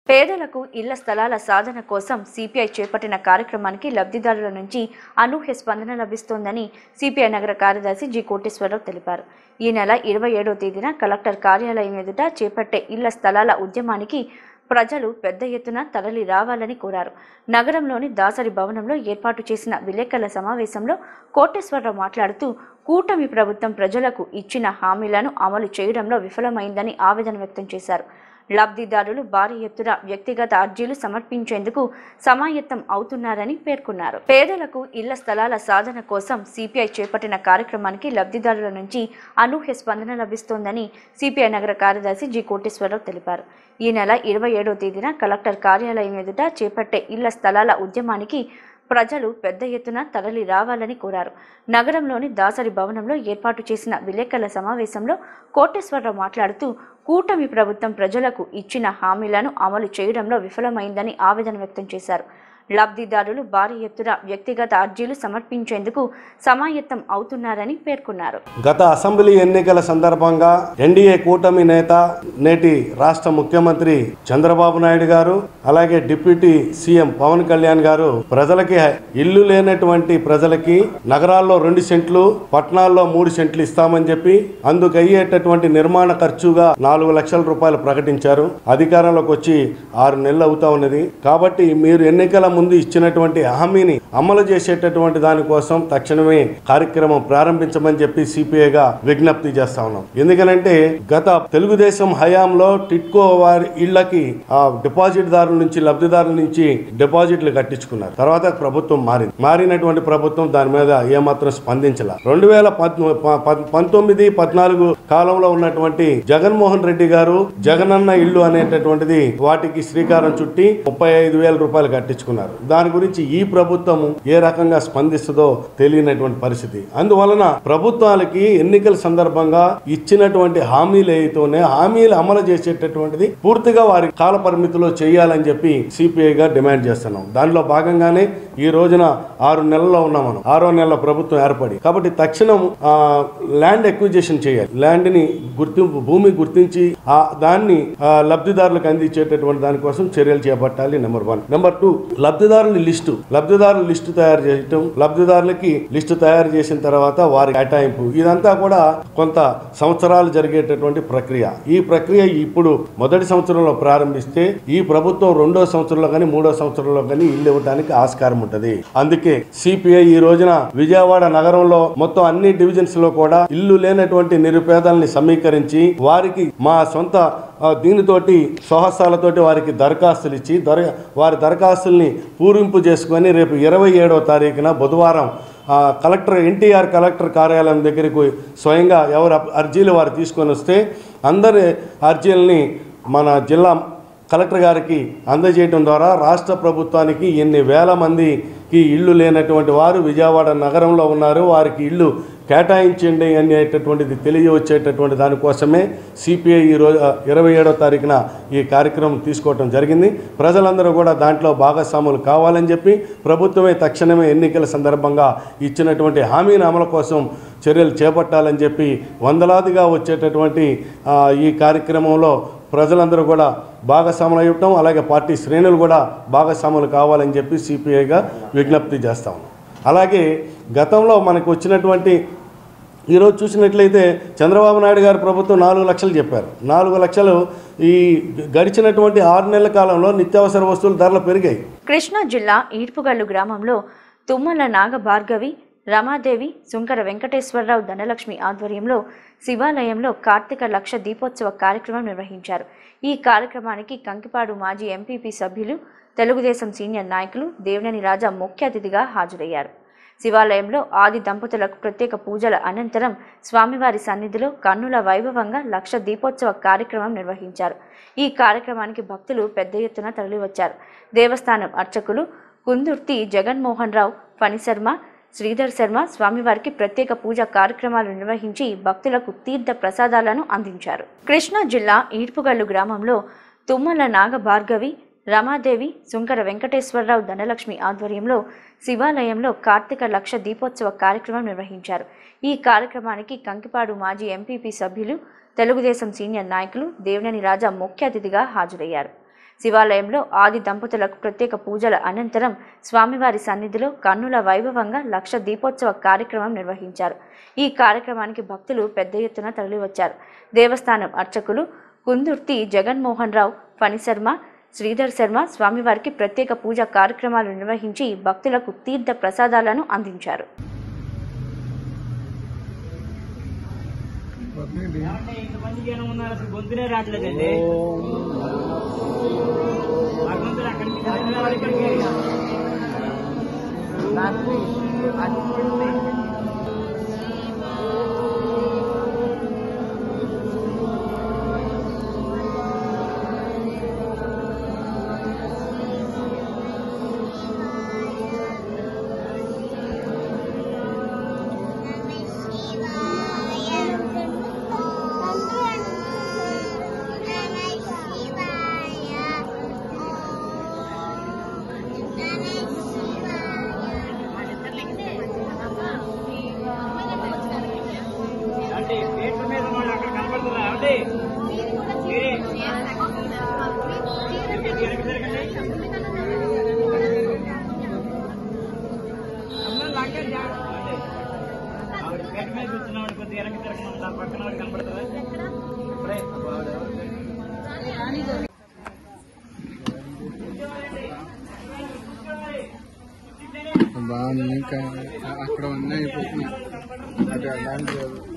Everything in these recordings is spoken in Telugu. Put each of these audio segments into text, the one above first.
పేదలకు ఇళ్ల స్థలాల సాధన కోసం సిపిఐ చేపట్టిన కార్యక్రమానికి లబ్ధిదారుల నుంచి అనూహ్య స్పందన లభిస్తోందని సిపిఐ నగర కార్యదర్శి జి కోటేశ్వరరావు తెలిపారు ఈ నెల ఇరవై ఏడో తేదీన కలెక్టర్ కార్యాలయం ఎదుట చేపట్టే ఇళ్ల స్థలాల ఉద్యమానికి ప్రజలు పెద్ద ఎత్తున తరలి రావాలని కోరారు నగరంలోని దాసరి భవనంలో ఏర్పాటు చేసిన విలేకరుల సమావేశంలో కోటేశ్వరరావు మాట్లాడుతూ కూటమి ప్రభుత్వం ప్రజలకు ఇచ్చిన హామీలను అమలు చేయడంలో విఫలమైందని ఆవేదన వ్యక్తం చేశారు లబ్ధిదారులు భారీ ఎత్తున వ్యక్తిగత అర్జీలు సమర్పించేందుకు సమాయత్తం అవుతున్నారని పేర్కొన్నారు పేదలకు ఇళ్ల స్థలాల సాధన కోసం సిపిఐ చేపట్టిన కార్యక్రమానికి లబ్ధిదారుల నుంచి అనూహ్య స్పందన లభిస్తోందని సిపిఐ నగర కార్యదర్శి జి కోటేశ్వరరావు తెలిపారు ఈ నెల ఇరవై ఏడో తేదీన కలెక్టర్ కార్యాలయం ఎదుట చేపట్టే ఇళ్ల స్థలాల ఉద్యమానికి ప్రజలు పెద్ద ఎత్తున తరలి రావాలని కోరారు నగరంలోని దాసరి భవనంలో ఏర్పాటు చేసిన విలేకరుల సమావేశంలో కోటేశ్వరరావు మాట్లాడుతూ కూటమి ప్రభుత్వం ప్రజలకు ఇచ్చిన హామీలను అమలు చేయడంలో విఫలమైందని ఆవేదన వ్యక్తం చేశారు లబ్ధిదారులు భారీ ఎత్తున వ్యక్తిగత అర్జీలు సమర్పించేందుకు సమాయత్తం అవుతున్నారని పేర్కొన్నారు గత అసెంబ్లీ ఎన్నికల సందర్భంగా ఎన్డీఏ కూటమి నేత నేటి రాష్ట్ర ముఖ్యమంత్రి చంద్రబాబు నాయుడు గారు అలాగే డిప్యూటీ సీఎం పవన్ కళ్యాణ్ గారు ప్రజలకి ఇల్లు లేనటువంటి ప్రజలకి నగరాల్లో రెండు సెంట్లు పట్టణాల్లో మూడు సెంట్లు ఇస్తామని చెప్పి అందుకు అయ్యేటటువంటి నిర్మాణ ఖర్చుగా నాలుగు లక్షల రూపాయలు ప్రకటించారు అధికారంలోకి వచ్చి ఆరు నెలలు అవుతా ఉన్నది కాబట్టి మీరు ఎన్నికల ముందు ఇచ్చినటువంటి హామీని అమలు చేసేటటువంటి దానికోసం తక్షణమే కార్యక్రమం ప్రారంభించమని చెప్పి సిపిఐగా విజ్ఞప్తి చేస్తా ఉన్నాం ఎందుకనంటే గత తెలుగుదేశం హయాంలో టిట్కో వారి ఇళ్లకి ఆ డిపాజిట్ దారుల నుంచి లబ్ధిదారుల నుంచి డిపాజిట్లు కట్టించుకున్నారు తర్వాత ప్రభుత్వం మారింది మారినటువంటి ప్రభుత్వం దాని మీద ఏమాత్రం స్పందించాల రెండు వేల పద్మ- ప- ప- పంతొమ్మిది పద్నాలుగు కాలంలో ఉన్నటువంటి జగన్మోహన్ రెడ్డి గారు జగనన్న ఇల్లు అనేటటువంటిది వాటికి శ్రీకారం చుట్టి ముప్పై ఐదు వేల రూపాయలు కట్టించుకున్నారు దాని గురించి ఈ ప్రభుత్వం ఏ రకంగా స్పందిస్తుందో తెలియనటువంటి పరిస్థితి అందువలన ప్రభుత్వాలకి ఎన్నికల సందర్భంగా ఇచ్చినటువంటి హామీలు ఏతోనే హామీలు అమలు చేసేటటువంటిది పూర్తిగా వారి కాల పరిమితిలో చేయాలని చెప్పి సిపిఐగా డిమాండ్ చేస్తున్నాం దానిలో భాగంగానే ఈ రోజున ఆరు నెలల్లో ఉన్నాం మనం ఆరో నెలల ప్రభుత్వం ఏర్పడి కాబట్టి తక్షణం ఆ, ల్యాండ్ ఎక్విజిషన్ చేయాలి ల్యాండ్ ని గుర్తింపు భూమి గుర్తించి ఆ దాన్ని ఆ, లబ్ధిదారులకు అందించేటటువంటి దానికోసం చర్యలు చేపట్టాలి నెంబర్ వన్ నెంబర్ టూ లబ్ధిదారుల లిస్టు లబ్ధిదారుల లిస్టు తయారు చేయటం లబ్ధిదారులకి లిస్టు తయారు చేసిన తర్వాత వారి కేటాయింపు ఇదంతా కూడా కొంత సంవత్సరాలు జరిగేటటువంటి ప్రక్రియ ఈ ప్రక్రియ ఇప్పుడు మొదటి సంవత్సరంలో ప్రారంభిస్తే ఈ ప్రభుత్వం రెండో సంవత్సరంలో కానీ మూడో సంవత్సరంలో కానీ ఇల్లు ఇవ్వడానికి ఆస్కారం ఉంటది అందుకే సిపిఐ ఈ రోజున విజయవాడ నగరంలో మొత్తం అన్ని డివిజన్స్ లో కూడా ఇల్లు లేనటువంటి నిరుపేదల్ని సమీకరించి వారికి మా సొంత ఆ, దీనితోటి స్వహస్తాలతోటి వారికి దరఖాస్తులు ఇచ్చి దర వారి దరఖాస్తుల్ని పూరింపు చేసుకొని రేపు ఇరవై ఏడవ తారీఖున బుధవారం ఆ, కలెక్టర్ ఎన్టీఆర్ కలెక్టర్ కార్యాలయం దగ్గరికి స్వయంగా ఎవరు అప్- అర్జీలు వారు తీసుకొని వస్తే అందరి అర్జీలని మన జిల్లా కలెక్టర్ గారికి అందజేయడం ద్వారా రాష్ట్ర ప్రభుత్వానికి ఎన్ని వేల మందికి ఇల్లు లేనటువంటి వారు విజయవాడ నగరంలో ఉన్నారు వారికి ఇల్లు కేటాయించండి అనేటటువంటిది తెలియవచ్చేటటువంటి దానికోసమే సిపిఐ ఈ రోజు ఇరవై ఏడో తారీఖున ఈ కార్యక్రమం తీసుకోవటం జరిగింది ప్రజలందరూ కూడా దాంట్లో భాగస్వాములు కావాలని చెప్పి ప్రభుత్వమే తక్షణమే ఎన్నికల సందర్భంగా ఇచ్చినటువంటి హామీని అమలు కోసం చర్యలు చేపట్టాలని చెప్పి వందలాదిగా వచ్చేటటువంటి ఆ, ఈ కార్యక్రమంలో ప్రజలందరూ కూడా భాగస్వాములు అయ్యటం అలాగే పార్టీ శ్రేణులు కూడా భాగస్వాములు కావాలని చెప్పి సిపిఐగా విజ్ఞప్తి చేస్తాం అలాగే గతంలో మనకు వచ్చినటువంటి ఈరోజు చూసినట్లయితే చంద్రబాబు నాయుడు గారి ప్రభుత్వం నాలుగు లక్షలు చెప్పారు నాలుగు లక్షలు ఈ గడిచినటువంటి ఆరు నెలల కాలంలో నిత్యావసర వస్తువుల ధరలు పెరిగాయి కృష్ణా జిల్లా ఈర్పుగల్లు గ్రామంలో తుమ్మల నాగభార్గవి రమాదేవి సుంకర వెంకటేశ్వరరావు ధనలక్ష్మి ఆధ్వర్యంలో శివాలయంలో కార్తీక లక్ష దీపోత్సవ కార్యక్రమం నిర్వహించారు ఈ కార్యక్రమానికి కంకిపాడు మాజీ ఎంపీపీ సభ్యులు తెలుగుదేశం సీనియర్ నాయకులు దేవినేని రాజా ముఖ్య అతిథిగా హాజరయ్యారు శివాలయంలో ఆది దంపతులకు ప్రత్యేక పూజల అనంతరం స్వామివారి సన్నిధిలో కన్నుల వైభవంగా లక్ష దీపోత్సవ కార్యక్రమం నిర్వహించారు ఈ కార్యక్రమానికి భక్తులు పెద్ద ఎత్తున తరలివచ్చారు దేవస్థానం అర్చకులు కుందుర్తి జగన్మోహన్ రావు ఫణిశర్మ శ్రీధర్ శర్మ స్వామివారికి ప్రత్యేక పూజ కార్యక్రమాలు నిర్వహించి భక్తులకు తీర్థ ప్రసాదాలను అందించారు కృష్ణా జిల్లా ఈర్పుగల్లు గ్రామంలో తుమ్మల నాగభార్గవి రమాదేవి సుంకర వెంకటేశ్వరరావు ధనలక్ష్మి ఆధ్వర్యంలో శివాలయంలో కార్తీక లక్ష దీపోత్సవ కార్యక్రమం నిర్వహించారు ఈ కార్యక్రమానికి కంకిపాడు మాజీ ఎంపీపీ సభ్యులు తెలుగుదేశం సీనియర్ నాయకులు దేవినేని రాజా ముఖ్య అతిథిగా హాజరయ్యారు శివాలయంలో ఆది దంపతులకు ప్రత్యేక పూజల అనంతరం స్వామివారి సన్నిధిలో కన్నుల వైభవంగా లక్ష దీపోత్సవ కార్యక్రమం నిర్వహించారు ఈ కార్యక్రమానికి భక్తులు పెద్ద ఎత్తున తరలివచ్చారు దేవస్థానం అర్చకులు కుందుర్తి జగన్మోహన్ రావు ఫణిశర్మ శ్రీధర్ శర్మ స్వామివారికి ప్రత్యేక పూజా కార్యక్రమాలు నిర్వహించి భక్తులకు తీర్థ ప్రసాదాలను అందించారు అంటే ఇంతమంది జనం ఉన్నారు అసలు గొంతునే రావట్లేదండి భగవంతుడు అక్కడి నుంచి హైదరాబాద్ ఇక్కడికి అంటే పేట్ల మీద వాళ్ళు అక్కడ కనపడుతున్నారు అంటే వెనక్కి తిరగండి అందరూ లాక్డౌన్ జాగ్రత్త అంటే ఆవిడ పేట మీద కూర్చున్నాడు కొద్దిగా వెనక్కి తిరగమని దాని పక్కన వాడు కనపడుతుందా ఇప్పుడే బాగుంది ఇంకా అక్కడ ఉన్నాయి అయిపోతున్నాయి అది అలాంటి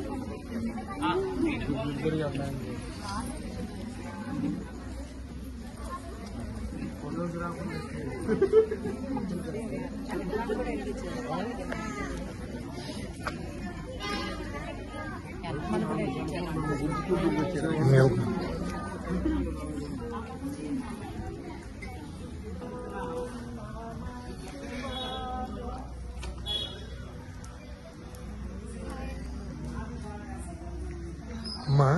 ఇద్దరు అలాంటి అమ్మా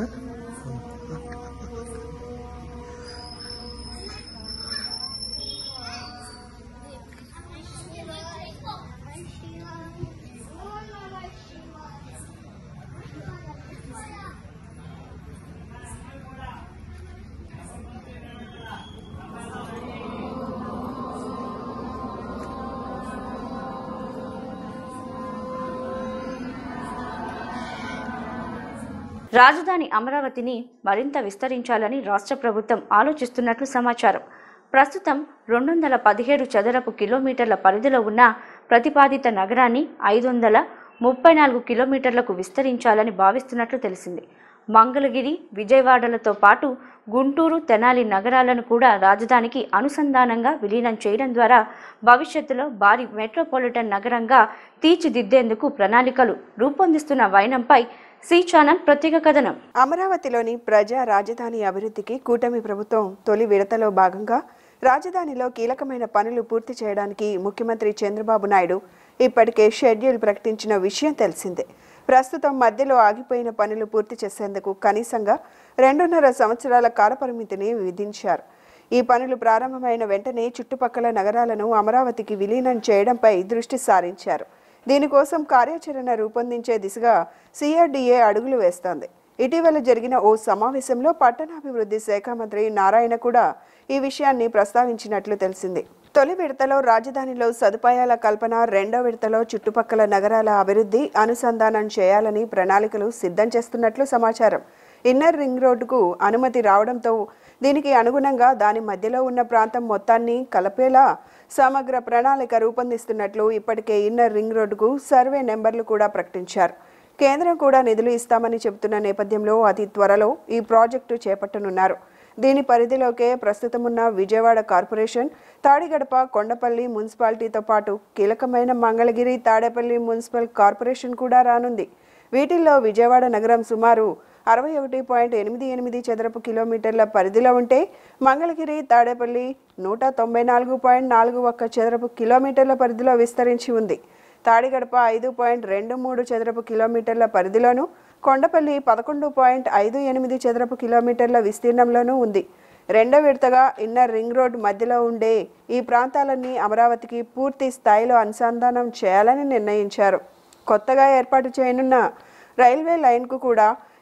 రాజధాని అమరావతిని మరింత విస్తరించాలని రాష్ట్ర ప్రభుత్వం ఆలోచిస్తున్నట్లు సమాచారం ప్రస్తుతం రెండు వందల పదిహేడు చదరపు కిలోమీటర్ల పరిధిలో ఉన్న ప్రతిపాదిత నగరాన్ని ఐదు వందల ముప్పై నాలుగు కిలోమీటర్లకు విస్తరించాలని భావిస్తున్నట్లు తెలిసింది మంగళగిరి విజయవాడలతో పాటు గుంటూరు తెనాలి నగరాలను కూడా రాజధానికి అనుసంధానంగా విలీనం చేయడం ద్వారా భవిష్యత్తులో భారీ మెట్రోపాలిటన్ నగరంగా తీర్చిదిద్దేందుకు ప్రణాళికలు రూపొందిస్తున్న వైనంపై సి ఛానల్ ప్రత్యేక కథనం అమరావతిలోని ప్రజా రాజధాని అభివృద్ధికి కూటమి ప్రభుత్వం తొలి విడతలో భాగంగా రాజధానిలో కీలకమైన పనులు పూర్తి చేయడానికి ముఖ్యమంత్రి చంద్రబాబు నాయుడు ఇప్పటికే షెడ్యూల్ ప్రకటించిన విషయం తెలిసిందే ప్రస్తుతం మధ్యలో ఆగిపోయిన పనులు పూర్తి చేసేందుకు కనీసంగా రెండున్నర సంవత్సరాల కాలపరిమితిని విధించారు ఈ పనులు ప్రారంభమైన వెంటనే చుట్టుపక్కల నగరాలను అమరావతికి విలీనం చేయడంపై దృష్టి సారించారు దీనికోసం కార్యాచరణ రూపొందించే దిశగా సిఆర్డీఏ అడుగులు వేస్తోంది ఇటీవల జరిగిన ఓ సమావేశంలో పట్టణాభివృద్ధి శాఖ మంత్రి నారాయణ కూడా ఈ విషయాన్ని ప్రస్తావించినట్లు తెలిసింది తొలి విడతలో రాజధానిలో సదుపాయాల కల్పన రెండో విడతలో చుట్టుపక్కల నగరాల అభివృద్ధి అనుసంధానం చేయాలని ప్రణాళికలు సిద్ధం చేస్తున్నట్లు సమాచారం ఇన్నర్ రింగ్ రోడ్డుకు అనుమతి రావడంతో దీనికి అనుగుణంగా దాని మధ్యలో ఉన్న ప్రాంతం మొత్తాన్ని కలపేలా సమగ్ర ప్రణాళిక రూపొందిస్తున్నట్లు ఇప్పటికే ఇన్నర్ రింగ్ రోడ్డుకు సర్వే నెంబర్లు కూడా ప్రకటించారు కేంద్రం కూడా నిధులు ఇస్తామని చెబుతున్న నేపథ్యంలో అతి త్వరలో ఈ ప్రాజెక్టు చేపట్టనున్నారు దీని పరిధిలోకే ప్రస్తుతం ఉన్న విజయవాడ కార్పొరేషన్ తాడిగడప కొండపల్లి మున్సిపాలిటీతో పాటు కీలకమైన మంగళగిరి తాడేపల్లి మున్సిపల్ కార్పొరేషన్ కూడా రానుంది వీటిల్లో విజయవాడ నగరం సుమారు అరవై ఒకటి పాయింట్ ఎనిమిది ఎనిమిది చదరపు కిలోమీటర్ల పరిధిలో ఉంటే మంగళగిరి తాడేపల్లి నూట తొంభై నాలుగు పాయింట్ నాలుగు ఒక్క చదరపు కిలోమీటర్ల పరిధిలో విస్తరించి ఉంది తాడిగడప ఐదు పాయింట్ రెండు మూడు చదరపు కిలోమీటర్ల పరిధిలోను కొండపల్లి పదకొండు పాయింట్ ఐదు ఎనిమిది చదరపు కిలోమీటర్ల విస్తీర్ణంలోనూ ఉంది రెండో విడతగా ఇన్నర్ రింగ్ రోడ్ మధ్యలో ఉండే ఈ ప్రాంతాలన్నీ అమరావతికి పూర్తి స్థాయిలో అనుసంధానం చేయాలని నిర్ణయించారు కొత్తగా ఏర్పాటు చేయనున్న రైల్వే లైన్కు కూడా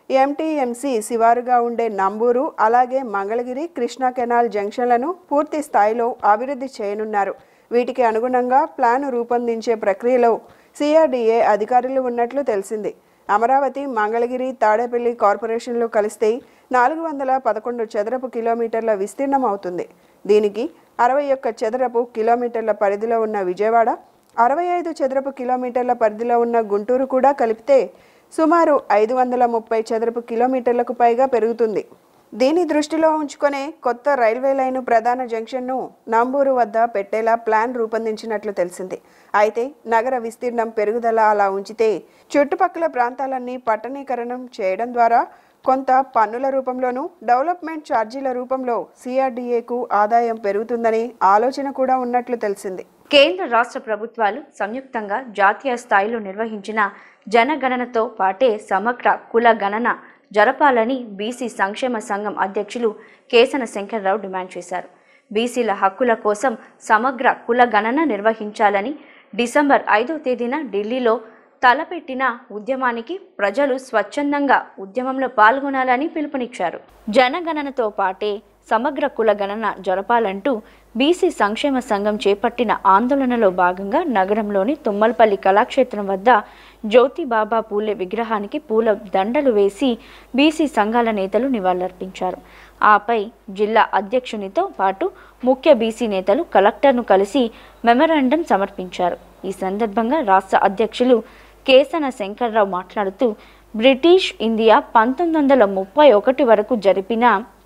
ఎంటీఎంసీ శివారుగా ఉండే నంబూరు అలాగే మంగళగిరి కృష్ణా కెనాల్ జంక్షన్లను పూర్తి స్థాయిలో అభివృద్ధి చేయనున్నారు వీటికి అనుగుణంగా ప్లాను రూపొందించే ప్రక్రియలో సిఆర్డీఏ అధికారులు ఉన్నట్లు తెలిసింది అమరావతి మంగళగిరి తాడేపల్లి కార్పొరేషన్లు కలిస్తే నాలుగు వందల పదకొండు చదరపు కిలోమీటర్ల విస్తీర్ణం అవుతుంది దీనికి అరవై ఒక్క చదరపు కిలోమీటర్ల పరిధిలో ఉన్న విజయవాడ అరవై ఐదు చదరపు కిలోమీటర్ల పరిధిలో ఉన్న గుంటూరు కూడా కలిపితే సుమారు ఐదు వందల ముప్పై చదరపు కిలోమీటర్లకు పైగా పెరుగుతుంది దీని దృష్టిలో ఉంచుకునే కొత్త రైల్వే లైను ప్రధాన జంక్షన్ను నంబూరు వద్ద పెట్టేలా ప్లాన్ రూపొందించినట్లు తెలిసింది అయితే నగర విస్తీర్ణం పెరుగుదల అలా ఉంచితే చుట్టుపక్కల ప్రాంతాలన్నీ పట్టణీకరణం చేయడం ద్వారా కొంత పన్నుల రూపంలోనూ డెవలప్మెంట్ ఛార్జీల రూపంలో సిఆర్డీఏకు ఆదాయం పెరుగుతుందనే ఆలోచన కూడా ఉన్నట్లు తెలిసింది కేంద్ర రాష్ట్ర ప్రభుత్వాలు సంయుక్తంగా జాతీయ స్థాయిలో నిర్వహించిన జనగణనతో పాటే సమగ్ర కుల గణన జరపాలని బీసీ సంక్షేమ సంఘం అధ్యక్షులు కేసన శంకర్రావు డిమాండ్ చేశారు బీసీల హక్కుల కోసం సమగ్ర కుల గణన నిర్వహించాలని డిసెంబర్ ఐదో తేదీన ఢిల్లీలో తలపెట్టిన ఉద్యమానికి ప్రజలు స్వచ్ఛందంగా ఉద్యమంలో పాల్గొనాలని పిలుపునిచ్చారు జనగణనతో పాటే సమగ్ర కుల గణన జరపాలంటూ బీసీ సంక్షేమ సంఘం చేపట్టిన ఆందోళనలో భాగంగా నగరంలోని తుమ్మలపల్లి కళాక్షేత్రం వద్ద జ్యోతిబాబా పూలే విగ్రహానికి పూల దండలు వేసి బీసీ సంఘాల నేతలు నివాళులర్పించారు ఆపై జిల్లా అధ్యక్షునితో పాటు ముఖ్య బీసీ నేతలు కలెక్టర్ను కలిసి మెమరాండం సమర్పించారు ఈ సందర్భంగా రాష్ట్ర అధ్యక్షులు కేసన శంకర్రావు మాట్లాడుతూ బ్రిటిష్ ఇండియా పంతొమ్మిది వందల ముప్పై ఒకటి వరకు జరిపిన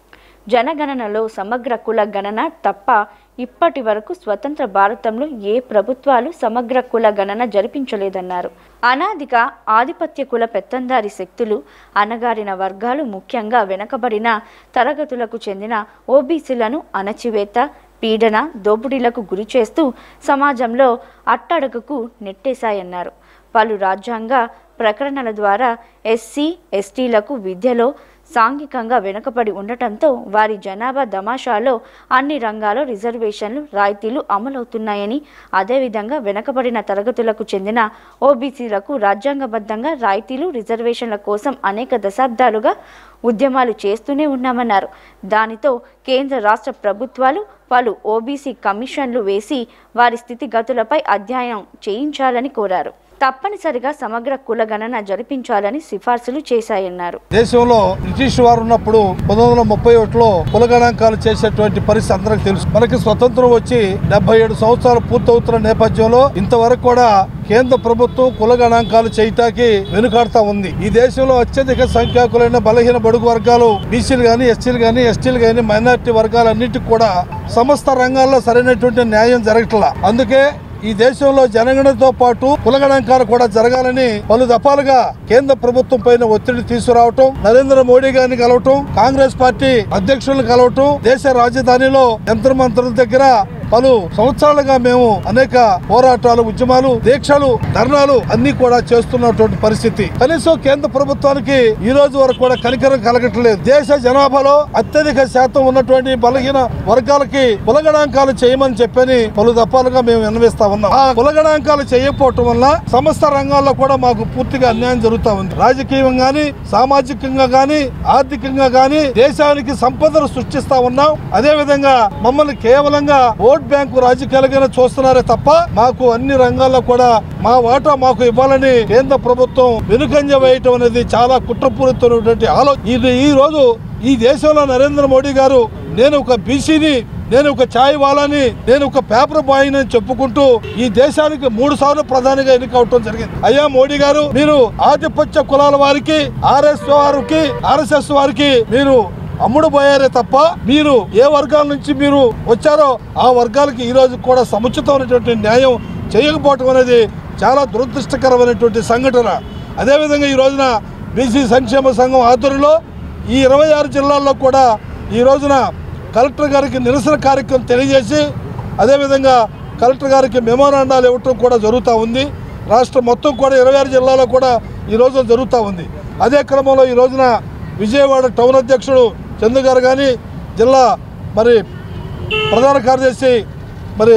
జనగణనలో సమగ్ర కుల గణన తప్ప ఇప్పటి వరకు స్వతంత్ర భారతంలో ఏ ప్రభుత్వాలు సమగ్ర కుల గణన జరిపించలేదన్నారు అనాదిగా ఆధిపత్య కుల పెత్తందారి శక్తులు అణగారిన వర్గాలు ముఖ్యంగా వెనకబడిన తరగతులకు చెందిన ఓబీసీలను అణచివేత పీడన దోపిడీలకు గురి చేస్తూ సమాజంలో అట్టడుగుకు నెట్టేశాయన్నారు పలు రాజ్యాంగ ప్రకటనల ద్వారా ఎస్సీ ఎస్టీలకు విద్యలో సాంఘికంగా వెనుకబడి ఉండటంతో వారి జనాభా దమాషాలో అన్ని రంగాల్లో రిజర్వేషన్లు రాయితీలు అమలవుతున్నాయని అదేవిధంగా వెనుకబడిన తరగతులకు చెందిన ఓబీసీలకు రాజ్యాంగబద్ధంగా రాయితీలు రిజర్వేషన్ల కోసం అనేక దశాబ్దాలుగా ఉద్యమాలు చేస్తూనే ఉన్నామన్నారు దానితో కేంద్ర రాష్ట్ర ప్రభుత్వాలు పలు ఓబీసీ కమిషన్లు వేసి వారి స్థితిగతులపై అధ్యయనం చేయించాలని కోరారు తప్పనిసరిగా సమగ్ర కుల గణన జరిపించాలని సిఫార్సులు చేశాయన్నారు దేశంలో బ్రిటిష్ వారు ఉన్నప్పుడు పంతొమ్మిది వందల ముప్పై ఒకటిలో కులగణాంకాలు చేసేటువంటి పరిస్థితి అందరికి తెలుసు మనకి స్వతంత్రం వచ్చి డెబ్బై ఏడు సంవత్సరాలు పూర్తవుతున్న నేపథ్యంలో ఇంతవరకు కూడా కేంద్ర ప్రభుత్వం కుల గణాంకాలు చేయటానికి వెనుకాడుతా ఉంది ఈ దేశంలో అత్యధిక సంఖ్యాకులైన బలహీన బడుగు వర్గాలు బీసీలు గాని ఎస్సీలు గాని ఎస్టీలు గాని మైనారిటీ వర్గాలన్నిటికీ కూడా సమస్త రంగాల్లో సరైనటువంటి న్యాయం జరగట్లా అందుకే ఈ దేశంలో జనగణనతో పాటు కులగణాంకాలు కూడా జరగాలని పలు దఫాలుగా కేంద్ర ప్రభుత్వం పైన ఒత్తిడి తీసుకురావటం నరేంద్ర మోడీ గారిని కలవటం కాంగ్రెస్ పార్టీ అధ్యక్షులను కలవటం దేశ రాజధానిలో యంత్ర మంత్రుల దగ్గర పలు సంవత్సరాలుగా మేము అనేక పోరాటాలు ఉద్యమాలు దీక్షలు ధర్నాలు అన్ని కూడా చేస్తున్నటువంటి పరిస్థితి కనీసం కేంద్ర ప్రభుత్వానికి ఈ రోజు వరకు కూడా కనికరం కలగట్లేదు దేశ జనాభాలో అత్యధిక శాతం ఉన్నటువంటి బలహీన వర్గాలకి కులగణాంకాలు చేయమని చెప్పని పలు దఫాలుగా మేము విన్నవిస్తా ఉన్నాం ఆ కులగణాంకాలు చేయకపోవటం వల్ల సమస్త రంగాల్లో కూడా మాకు పూర్తిగా అన్యాయం జరుగుతా ఉంది రాజకీయంగా గాని సామాజికంగా గాని ఆర్థికంగా గాని దేశానికి సంపదను సృష్టిస్తా ఉన్నాం అదే విధంగా మమ్మల్ని కేవలంగా ఓట్ బ్యాంకు రాజకీయాలుగానే చూస్తున్నారే తప్ప మాకు అన్ని రంగాల్లో కూడా మా వాటా మాకు ఇవ్వాలని కేంద్ర ప్రభుత్వం వెనుకంజ వేయటం అనేది చాలా కుట్రపూరితమైనటువంటి ఆలోచన ఇది ఈ రోజు ఈ దేశంలో నరేంద్ర మోడీ గారు నేను ఒక బీసీని నేను ఒక ఛాయ్ వాలాని నేను ఒక పేపర్ బాయ్ అని చెప్పుకుంటూ ఈ దేశానికి మూడు సార్లు ప్రధానిగా ఎన్నికవటం జరిగింది అయ్యా మోడీ గారు మీరు ఆధిపత్య కులాల వారికి ఆర్ఎస్ వారికి ఆర్ఎస్ఎస్ వారికి మీరు అమ్ముడు పోయారే తప్ప మీరు ఏ వర్గాల నుంచి మీరు వచ్చారో ఆ వర్గాలకి ఈ రోజు కూడా సముచితమైనటువంటి న్యాయం చేయకపోవటం అనేది చాలా దురదృష్టకరమైనటువంటి సంఘటన అదేవిధంగా ఈ రోజున బీసీ సంక్షేమ సంఘం ఆధ్వర్యంలో ఈ ఇరవై ఆరు జిల్లాల్లో కూడా ఈ రోజున కలెక్టర్ గారికి నిరసన కార్యక్రమం తెలియజేసి అదేవిధంగా కలెక్టర్ గారికి మెమోరాండాలు ఇవ్వటం కూడా జరుగుతూ ఉంది రాష్ట్రం మొత్తం కూడా ఇరవై ఆరు జిల్లాలో కూడా ఈ రోజు జరుగుతూ ఉంది అదే క్రమంలో ఈ రోజున విజయవాడ టౌన్ అధ్యక్షుడు చందు గారు కానీ జిల్లా మరి ప్రధాన కార్యదర్శి మరి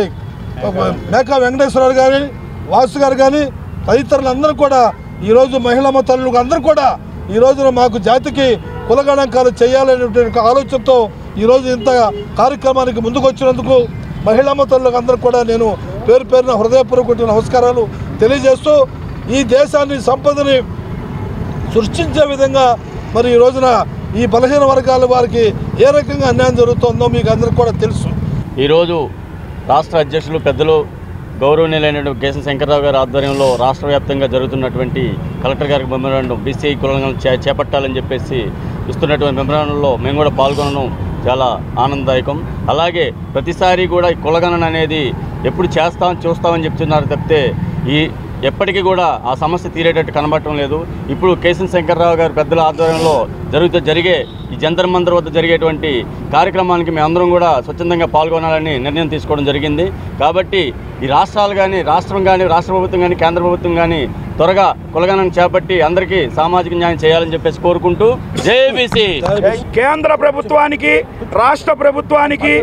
మేకా వెంకటేశ్వరరావు గారి వాసు గారు కానీ తదితరులందరూ కూడా ఈరోజు మహిళా తల్లులు అందరూ కూడా ఈ రోజున మాకు జాతికి కులగణాంకాలు చేయాలనేటువంటి ఒక ఆలోచనతో ఈరోజు ఇంత కార్యక్రమానికి ముందుకు వచ్చినందుకు మహిళా మతలకు అందరికి కూడా నేను పేరు పేరున హృదయపూర్వక నమస్కారాలు తెలియజేస్తూ ఈ దేశాన్ని సంపదని సృష్టించే విధంగా మరి ఈ రోజున ఈ బలహీన వర్గాల వారికి ఏ రకంగా అన్యాయం జరుగుతుందో మీకు అందరికి కూడా తెలుసు ఈరోజు రాష్ట్ర అధ్యక్షులు పెద్దలు గౌరవనీయులైనటువంటి కేశవ శంకర్రావు గారి ఆధ్వర్యంలో రాష్ట్ర వ్యాప్తంగా జరుగుతున్నటువంటి కలెక్టర్ గారికి మెమరాండం బీసీఐ కులంగా చే చేపట్టాలని చెప్పేసి ఇస్తున్నటువంటి మెమరాండంలో మేము కూడా పాల్గొనడం చాలా ఆనందదాయకం అలాగే ప్రతిసారి కూడా ఈ కులగణన అనేది ఎప్పుడు చేస్తాం చూస్తామని చెప్తున్నారు తప్పితే ఈ ఎప్పటికీ కూడా ఆ సమస్య తీరేటట్టు కనబడటం లేదు ఇప్పుడు కేశవ శంకర్రావు గారి పెద్దల ఆధ్వర్యంలో జరుగుతూ జరిగే ఈ జంతర్ మంతర్ వద్ద జరిగేటువంటి కార్యక్రమానికి మేమందరం కూడా స్వచ్ఛందంగా పాల్గొనాలని నిర్ణయం తీసుకోవడం జరిగింది కాబట్టి ఈ రాష్ట్రాలు కానీ రాష్ట్రం కానీ రాష్ట్ర ప్రభుత్వం కానీ కేంద్ర ప్రభుత్వం కానీ త్వరగా కులగణన చేపట్టి అందరికీ సామాజిక న్యాయం చేయాలని చెప్పేసి కోరుకుంటూ జేబీసీ కేంద్ర ప్రభుత్వానికి రాష్ట్ర ప్రభుత్వానికి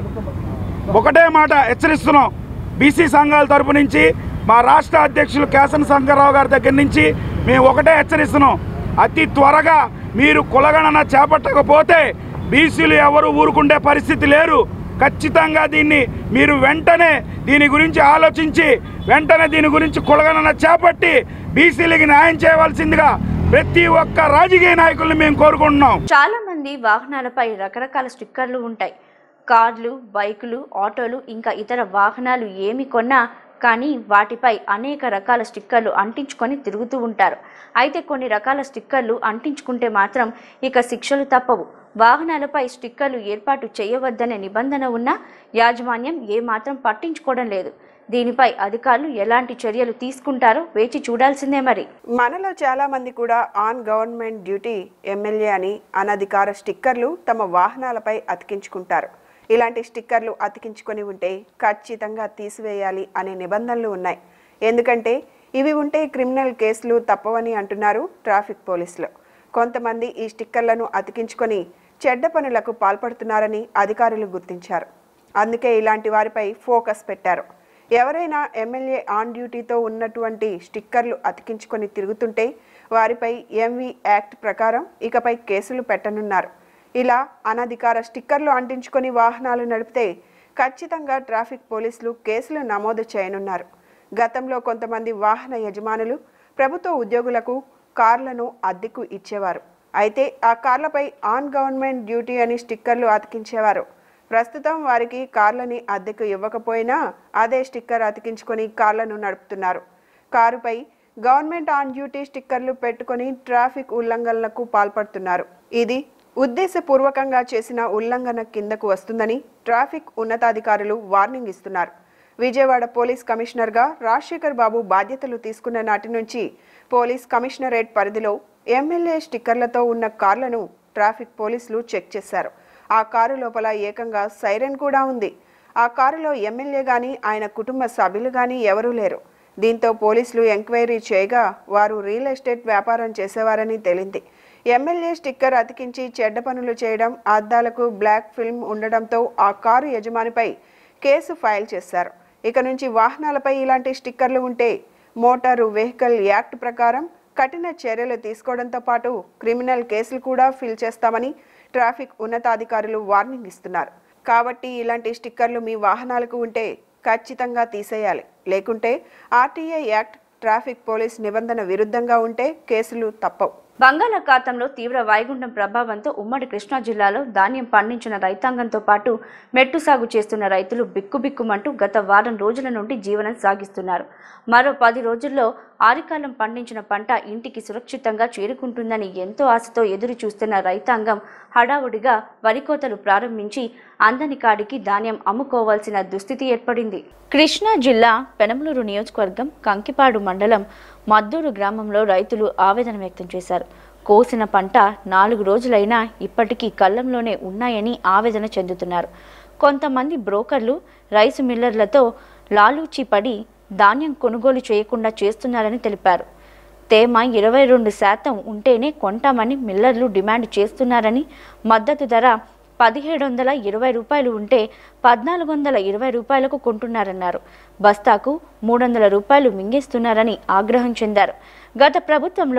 ఒకటే మాట హెచ్చరిస్తున్నాం బీసీ సంఘాల తరపు నుంచి మా రాష్ట్ర అధ్యక్షులు కేసన శంకర్రావు గారి దగ్గర నుంచి మేము ఒకటే హెచ్చరిస్తున్నాం అతి త్వరగా మీరు కులగణన చేపట్టకపోతే బీసీలు ఎవరు ఊరుకుండే పరిస్థితి లేరు ఖచ్చితంగా దీన్ని మీరు వెంటనే దీని గురించి ఆలోచించి వెంటనే దీని గురించి కులగణన చేపట్టి బీసీలకి న్యాయం చేయవలసిందిగా ప్రతి ఒక్క రాజకీయ నాయకుల్ని మేము కోరుకుంటున్నాం చాలా మంది వాహనాలపై రకరకాల స్టిక్కర్లు ఉంటాయి కార్లు బైకులు ఆటోలు ఇంకా ఇతర వాహనాలు ఏమి కొన్నా కానీ వాటిపై అనేక రకాల స్టిక్కర్లు అంటించుకొని తిరుగుతూ ఉంటారు అయితే కొన్ని రకాల స్టిక్కర్లు అంటించుకుంటే మాత్రం ఇక శిక్షలు తప్పవు వాహనాలపై స్టిక్కర్లు ఏర్పాటు చేయవద్దనే నిబంధన ఉన్నా యాజమాన్యం ఏమాత్రం పట్టించుకోవడం లేదు దీనిపై అధికారులు ఎలాంటి చర్యలు తీసుకుంటారో వేచి చూడాల్సిందే మరి మనలో చాలా మంది కూడా ఆన్ గవర్నమెంట్ డ్యూటీ ఎమ్మెల్యే అని అనధికార స్టిక్కర్లు తమ వాహనాలపై అతికించుకుంటారు ఇలాంటి స్టిక్కర్లు అతికించుకొని ఉంటే ఖచ్చితంగా తీసివేయాలి అనే నిబంధనలు ఉన్నాయి ఎందుకంటే ఇవి ఉంటే క్రిమినల్ కేసులు తప్పవని అంటున్నారు ట్రాఫిక్ పోలీసులు కొంతమంది ఈ స్టిక్కర్లను అతికించుకొని చెడ్డ పనులకు పాల్పడుతున్నారని అధికారులు గుర్తించారు అందుకే ఇలాంటి వారిపై ఫోకస్ పెట్టారు ఎవరైనా ఎమ్మెల్యే ఆన్ డ్యూటీతో ఉన్నటువంటి స్టిక్కర్లు అతికించుకొని తిరుగుతుంటే వారిపై ఎంవి యాక్ట్ ప్రకారం ఇకపై కేసులు పెట్టనున్నారు ఇలా అనధికార స్టిక్కర్లు అంటించుకొని వాహనాలు నడిపితే ఖచ్చితంగా ట్రాఫిక్ పోలీసులు కేసులు నమోదు చేయనున్నారు గతంలో కొంతమంది వాహన యజమానులు ప్రభుత్వ ఉద్యోగులకు కార్లను అద్దెకు ఇచ్చేవారు అయితే ఆ కార్లపై ఆన్ గవర్నమెంట్ డ్యూటీ అని స్టిక్కర్లు అతికించేవారు ప్రస్తుతం వారికి కార్లని అద్దెకు ఇవ్వకపోయినా అదే స్టిక్కర్ అతికించుకొని కార్లను నడుపుతున్నారు కారుపై గవర్నమెంట్ ఆన్ డ్యూటీ స్టిక్కర్లు పెట్టుకొని ట్రాఫిక్ ఉల్లంఘనలకు పాల్పడుతున్నారు ఇది ఉద్దేశపూర్వకంగా చేసిన ఉల్లంఘన కిందకు వస్తుందని ట్రాఫిక్ ఉన్నతాధికారులు వార్నింగ్ ఇస్తున్నారు విజయవాడ పోలీస్ కమిషనర్గా రాజశేఖర్ బాబు బాధ్యతలు తీసుకున్న నాటి నుంచి పోలీస్ కమిషనరేట్ పరిధిలో ఎమ్మెల్యే స్టిక్కర్లతో ఉన్న కార్లను ట్రాఫిక్ పోలీసులు చెక్ చేశారు ఆ కారు లోపల ఏకంగా సైరన్ కూడా ఉంది ఆ కారులో ఎమ్మెల్యే గాని ఆయన కుటుంబ సభ్యులు గాని ఎవరూ లేరు దీంతో పోలీసులు ఎంక్వైరీ చేయగా వారు రియల్ ఎస్టేట్ వ్యాపారం చేసేవారని తేలింది ఎమ్మెల్యే స్టిక్కర్ అతికించి చెడ్డ పనులు చేయడం అద్దాలకు బ్లాక్ ఫిల్మ్ ఉండడంతో ఆ కారు యజమానిపై కేసు ఫైల్ చేశారు ఇక నుంచి వాహనాలపై ఇలాంటి స్టిక్కర్లు ఉంటే మోటారు వెహికల్ యాక్ట్ ప్రకారం కఠిన చర్యలు తీసుకోవడంతో పాటు క్రిమినల్ కేసులు కూడా ఫిల్ చేస్తామని ట్రాఫిక్ ఉన్నతాధికారులు వార్నింగ్ ఇస్తున్నారు కాబట్టి ఇలాంటి స్టిక్కర్లు మీ వాహనాలకు ఉంటే ఖచ్చితంగా తీసేయాలి లేకుంటే ఆర్టీఏ యాక్ట్ ట్రాఫిక్ పోలీస్ నిబంధన విరుద్ధంగా ఉంటే కేసులు తప్పవు బంగాళాఖాతంలో తీవ్ర వాయుగుండం ప్రభావంతో ఉమ్మడి కృష్ణా జిల్లాలో ధాన్యం పండించిన రైతాంగంతో పాటు మెట్టు సాగు చేస్తున్న రైతులు బిక్కుబిక్కుమంటూ గత వారం రోజుల నుండి జీవనం సాగిస్తున్నారు మరో పది రోజుల్లో ఆరికాలం పండించిన పంట ఇంటికి సురక్షితంగా చేరుకుంటుందని ఎంతో ఆశతో ఎదురు చూస్తున్న రైతాంగం హడావుడిగా వరి కోతలు ప్రారంభించి అందని కాడికి ధాన్యం అమ్ముకోవాల్సిన దుస్థితి ఏర్పడింది కృష్ణా జిల్లా పెనమలూరు నియోజకవర్గం కంకిపాడు మండలం మద్దూరు గ్రామంలో రైతులు ఆవేదన వ్యక్తం చేశారు కోసిన పంట నాలుగు రోజులైనా ఇప్పటికీ కళ్ళంలోనే ఉన్నాయని ఆవేదన చెందుతున్నారు కొంతమంది బ్రోకర్లు రైసు మిల్లర్లతో లాలూచి పడి ధాన్యం కొనుగోలు చేయకుండా చేస్తున్నారని తెలిపారు తేమ ఇరవై రెండు శాతం ఉంటేనే కొంటామని మిల్లర్లు డిమాండ్ చేస్తున్నారని మద్దతు ధర పదిహేడు వందల ఇరవై రూపాయలు ఉంటే పద్నాలుగు వందల ఇరవై రూపాయలకు కొంటున్నారన్నారు బస్తాకు మూడు వందల రూపాయలు మింగేస్తున్నారని ఆగ్రహం చెందారు గత ప్రభుత్వంలో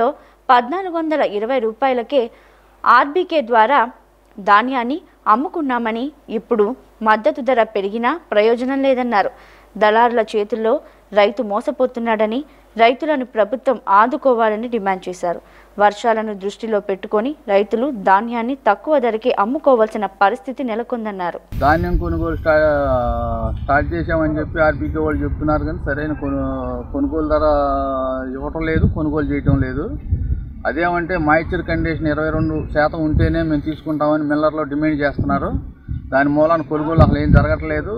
పద్నాలుగు వందల ఇరవై రూపాయలకే ఆర్బీకే ద్వారా ధాన్యాన్ని అమ్ముకున్నామని ఇప్పుడు మద్దతు ధర పెరిగినా ప్రయోజనం లేదన్నారు దళారుల చేతుల్లో రైతు మోసపోతున్నాడని రైతులను ప్రభుత్వం ఆదుకోవాలని డిమాండ్ చేశారు వర్షాలను దృష్టిలో పెట్టుకొని రైతులు ధాన్యాన్ని తక్కువ ధరకే అమ్ముకోవాల్సిన పరిస్థితి నెలకొందన్నారు ధాన్యం కొనుగోలు స్టా స్టార్ట్ చేసామని చెప్పి ఆర్బీకే వాళ్ళు చెప్తున్నారు కానీ సరైన కొను కొనుగోలు ధర ఇవ్వటం లేదు కొనుగోలు చేయటం లేదు అదేమంటే మాయిశ్చర్ కండిషన్ ఇరవై రెండు శాతం ఉంటేనే మేము తీసుకుంటామని మిల్లర్లో డిమాండ్ చేస్తున్నారు దాని మూలాన కొనుగోలు అసలు ఏం జరగట్లేదు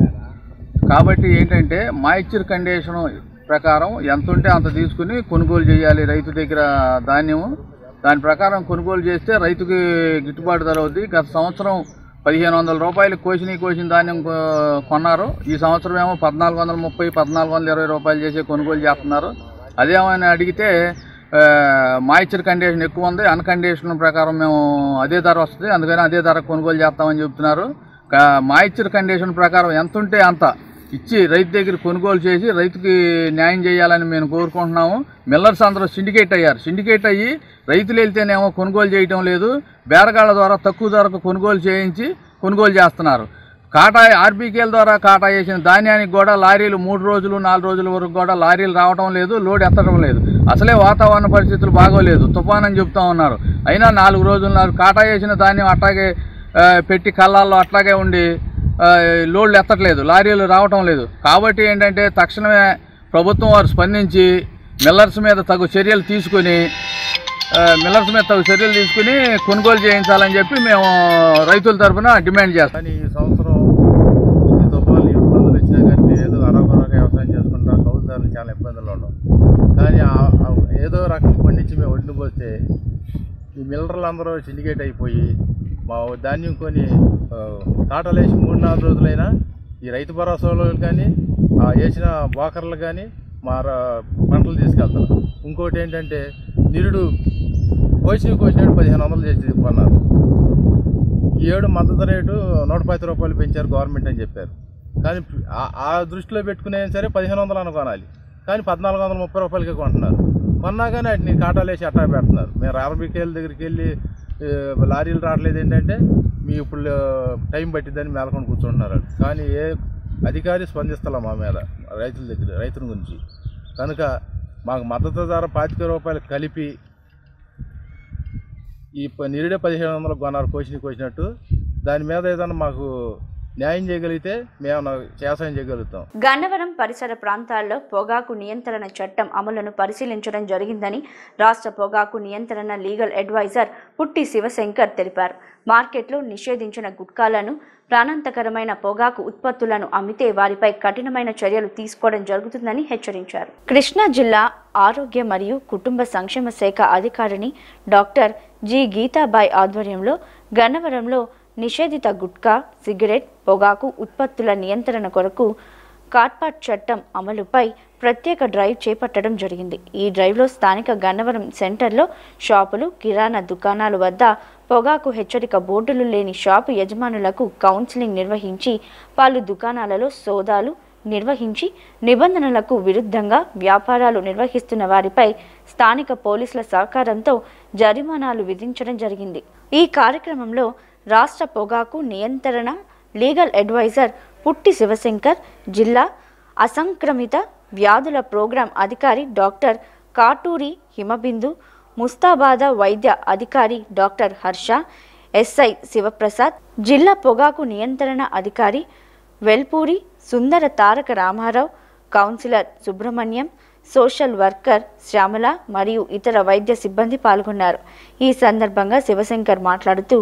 కాబట్టి ఏంటంటే మాయిశ్చర్ కండిషన్ ప్రకారం ఎంత ఉంటే అంత తీసుకుని కొనుగోలు చేయాలి రైతు దగ్గర ధాన్యము దాని ప్రకారం కొనుగోలు చేస్తే రైతుకి గిట్టుబాటు ధర అవుద్ది గత సంవత్సరం పదిహేను వందల రూపాయలు కోసిన కోసిన ధాన్యం కొ- కొన్నారు ఈ సంవత్సరం ఏమో పద్నాలుగు వందల ముప్పై పద్నాలుగు వందల ఇరవై రూపాయలు చేసి కొనుగోలు చేస్తున్నారు అదేమని అడిగితే మాయిచర్ కండిషన్ ఎక్కువ ఉంది అన్ కండిషన్ ప్రకారం మేము అదే ధర వస్తుంది అందుకని అదే ధర కొనుగోలు చేస్తామని చెప్తున్నారు మాయిచర్ కండిషన్ ప్రకారం ఎంత ఉంటే అంత ఇచ్చి రైతు దగ్గర కొనుగోలు చేసి రైతుకి న్యాయం చేయాలని మేము కోరుకుంటున్నాము మిల్లర్స్ అందరూ సిండికేట్ అయ్యారు సిండికేట్ అయ్యి రైతులు వెళ్తేనేమో కొనుగోలు చేయటం లేదు బేరగాళ్ళ ద్వారా తక్కువ ధరకు కొనుగోలు చేయించి కొనుగోలు చేస్తున్నారు కాటా ఆర్బీకేల ద్వారా కాటా వేసిన ధాన్యానికి కూడా లారీలు మూడు రోజులు నాలుగు రోజుల వరకు కూడా లారీలు రావటం లేదు లోడ్ ఎత్తడం లేదు అసలే వాతావరణ పరిస్థితులు బాగోలేదు తుఫాన్ అని చెప్తా ఉన్నారు అయినా నాలుగు రోజులు నాలుగు కాటా వేసిన ధాన్యం అట్లాగే ఆ, పెట్టి కళ్ళాల్లో అట్లాగే ఉండి ఆ, లోడ్లు ఎత్తట్లేదు లారీలు రావటం లేదు కాబట్టి ఏంటంటే తక్షణమే ప్రభుత్వం వారు స్పందించి మిల్లర్స్ మీద తగు చర్యలు తీసుకొని ఆ, మిల్లర్స్ మీద తగు చర్యలు తీసుకుని కొనుగోలు చేయించాలని చెప్పి మేము రైతుల తరఫున డిమాండ్ చేస్తాం కానీ ఈ సంవత్సరం ఇన్ని తుఫాన్లు ఇబ్బందులు వచ్చినా కానీ మేము ఏదో అరకొరగా వ్యవసాయం చేసుకుంటాం కౌలుదారులు చాలా ఇబ్బందులు ఉన్నాం కానీ ఆ- ఆ ఏదో రకం పండించి మేము ఒడ్డుకు పోతే ఈ మిల్లర్లు అందరూ సిండికేట్ అయిపోయి మా ధాన్యం కొని ఆ, తాటలేసి మూడు నాలుగు రోజులైనా ఈ రైతు భరోసాలో కానీ ఆ వేసిన బోకర్లు కానీ మా ర- పంటలు తీసుకెళ్తారు ఇంకోటి ఏంటంటే నిరుడు కోసిన కోసినట్టు పదిహేను వందలు చేసి కొన్నారు ఈ ఏడు మద్దతు రేటు నూట పది రూపాయలు పెంచారు గవర్నమెంట్ అని చెప్పారు కానీ ఆ- ఆ దృష్టిలో పెట్టుకునే సరే పదిహేను వందలు అనుకోనాలి కానీ పద్నాలుగు వందల ముప్పై రూపాయలకే కొంటున్నారు కొన్నా కానీ వాటిని కాటాలేసి అట్టా పెడుతున్నారు మేము ఆర్బీకేల దగ్గరికి వెళ్ళి ఏ, లారీలు రావట్లేదు ఏంటంటే మీ ఇప్పుడు ఆ, టైం పట్టిద్దని మేలకొని కూర్చుంటున్నారు వాళ్ళు. కానీ ఏ అధికారి స్పందిస్తలే మా మీద రైతుల దగ్గర రైతుల గురించి కనుక మాకు మద్దతు ధర పాతిక రూపాయలు కలిపి ఈ ప- నిరుడే పదిహేను వందలకు కొన్నారు కోసిన కోసినట్టు దాని మీద ఏదైనా మాకు న్యాయం చేయగలిగితే మేము వ్యవసాయం చేయగలుగుతాం గన్నవరం పరిసర ప్రాంతాల్లో పొగాకు నియంత్రణ చట్టం అమలును పరిశీలించడం జరిగిందని రాష్ట్ర పొగాకు నియంత్రణ లీగల్ అడ్వైజర్ పుట్టి శివశంకర్ తెలిపారు మార్కెట్లో నిషేధించిన గుట్కాలను ప్రాణాంతకరమైన పొగాకు ఉత్పత్తులను అమ్మితే వారిపై కఠినమైన చర్యలు తీసుకోవడం జరుగుతుందని హెచ్చరించారు కృష్ణా జిల్లా ఆరోగ్య మరియు కుటుంబ సంక్షేమ శాఖ అధికారిని డాక్టర్ జి గీతాబాయ్ ఆధ్వర్యంలో గన్నవరంలో నిషేధిత గుట్కా సిగరెట్ పొగాకు ఉత్పత్తుల నియంత్రణ కొరకు కార్పాట్ చట్టం అమలుపై ప్రత్యేక డ్రైవ్ చేపట్టడం జరిగింది ఈ డ్రైవ్లో స్థానిక గన్నవరం సెంటర్లో షాపులు కిరాణా దుకాణాల వద్ద పొగాకు హెచ్చరిక బోర్డులు లేని షాపు యజమానులకు కౌన్సిలింగ్ నిర్వహించి పలు దుకాణాలలో సోదాలు నిర్వహించి నిబంధనలకు విరుద్ధంగా వ్యాపారాలు నిర్వహిస్తున్న వారిపై స్థానిక పోలీసుల సహకారంతో జరిమానాలు విధించడం జరిగింది ఈ కార్యక్రమంలో రాష్ట్ర పొగాకు నియంత్రణ లీగల్ అడ్వైజర్ పుట్టి శివశంకర్ జిల్లా అసంక్రమిత వ్యాధుల ప్రోగ్రాం అధికారి డాక్టర్ కాటూరి హిమబిందు ముస్తాబాద వైద్య అధికారి డాక్టర్ హర్ష ఎస్ఐ శివప్రసాద్ జిల్లా పొగాకు నియంత్రణ అధికారి Velpuri Sundara Taraka Ramarao councillor Subrahmanyam social worker Shyamala మరియు ఇతర వైద్య సిబ్బంది పాల్గొన్నారు ఈ సందర్భంగా శివశంకర్ మాట్లాడుతూ